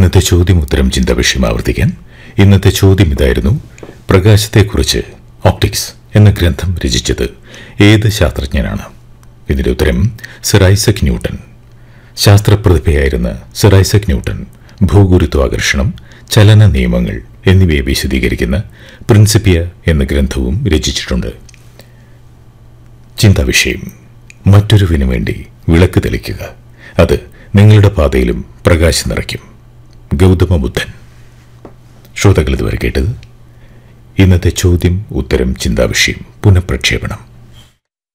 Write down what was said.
ഇന്നത്തെ ചോദ്യം ഉത്തരം ചിന്ത വിഷയം ആവർത്തിക്കാൻ ഇന്നത്തെ ചോദ്യം ഇതായിരുന്നു പ്രകാശത്തെക്കുറിച്ച് ഓപ്റ്റിക്സ് എന്ന ഗ്രന്ഥം രചിച്ചത് ഏത് ശാസ്ത്രജ്ഞനാണ് ഇതിന്റെ ഉത്തരം സർ ഐസക് ന്യൂട്ടൺ ശാസ്ത്രപ്രതിഭയായിരുന്ന സർ ഐസക് ന്യൂട്ടൺ ഭൂഗുരുത്വാകർഷണം ചലന നിയമങ്ങൾ എന്നിവയെ വിശദീകരിക്കുന്ന പ്രിൻസിപ്പിയ എന്ന ഗ്രന്ഥവും രചിച്ചിട്ടുണ്ട് ചിന്താ വിഷയം മറ്റൊരുവിനു വേണ്ടി വിളക്ക് തെളിക്കുക അത് നിങ്ങളുടെ പാതയിലും പ്രകാശം നിറയ്ക്കും ഗൗതമ ബുദ്ധൻ ശ്രോതാക്കൾ ഇതുവരെ കേട്ടത് ഇന്നത്തെ ചോദ്യം ഉത്തരം ചിന്താ വിഷയം പുനഃപ്രക്ഷേപണം